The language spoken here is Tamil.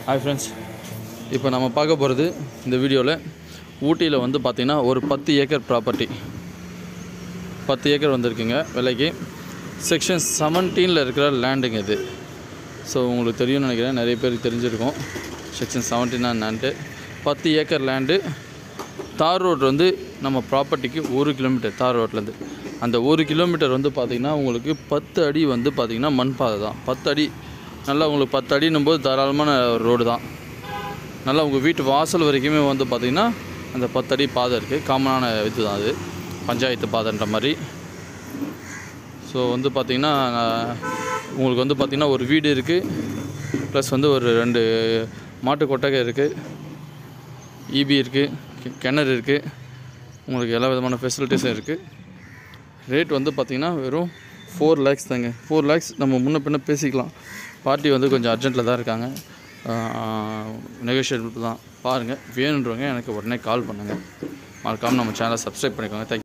ஹாய் ஃப்ரெண்ட்ஸ் இப்போ நம்ம பார்க்க போகிறது இந்த வீடியோவில் ஊட்டியில் வந்து பார்த்திங்கன்னா ஒரு பத்து ஏக்கர் ப்ராப்பர்ட்டி பத்து ஏக்கர் வந்திருக்குங்க விலைக்கு செக்ஷன் செவன்டீனில் இருக்கிற லேண்டுங்க இது ஸோ உங்களுக்கு தெரியும்னு நினைக்கிறேன் நிறைய பேருக்கு தெரிஞ்சிருக்கும் செக்ஷன் செவன்டீனா என்னான்ட்டு பத்து ஏக்கர் லேண்டு தார் ரோடு வந்து நம்ம ப்ராப்பர்ட்டிக்கு ஒரு கிலோமீட்டர் தார் ரோட்லேருந்து அந்த ஒரு கிலோமீட்டர் வந்து பார்த்திங்கன்னா உங்களுக்கு பத்து அடி வந்து பார்த்திங்கன்னா மண் பாதை தான் பத்து அடி நல்லா உங்களுக்கு பத்து அடின்னும் போது தாராளமான ரோடு தான் நல்லா உங்கள் வீட்டு வாசல் வரைக்குமே வந்து பார்த்திங்கன்னா அந்த பத்தடி பாதை இருக்குது காமனான இது தான் அது பஞ்சாயத்து பாதைன்ற மாதிரி ஸோ வந்து பார்த்திங்கன்னா நான் உங்களுக்கு வந்து பார்த்திங்கன்னா ஒரு வீடு இருக்குது ப்ளஸ் வந்து ஒரு ரெண்டு மாட்டு கொட்டகை இருக்குது இபி இருக்குது கிணறு இருக்குது உங்களுக்கு எல்லா விதமான ஃபெசிலிட்டிஸும் இருக்குது ரேட் வந்து பார்த்திங்கன்னா வெறும் ஃபோர் லேக்ஸ் தாங்க ஃபோர் லேக்ஸ் நம்ம முன்ன பின்ன பேசிக்கலாம் பார்ட்டி வந்து கொஞ்சம் அர்ஜென்ட்டில் தான் இருக்காங்க நெகோஷியபிள் தான் பாருங்கள் வேணுன்றவங்க எனக்கு உடனே கால் பண்ணுங்கள் மறக்காமல் நம்ம சேனலை சப்ஸ்கிரைப் பண்ணிக்கோங்க தேங்க்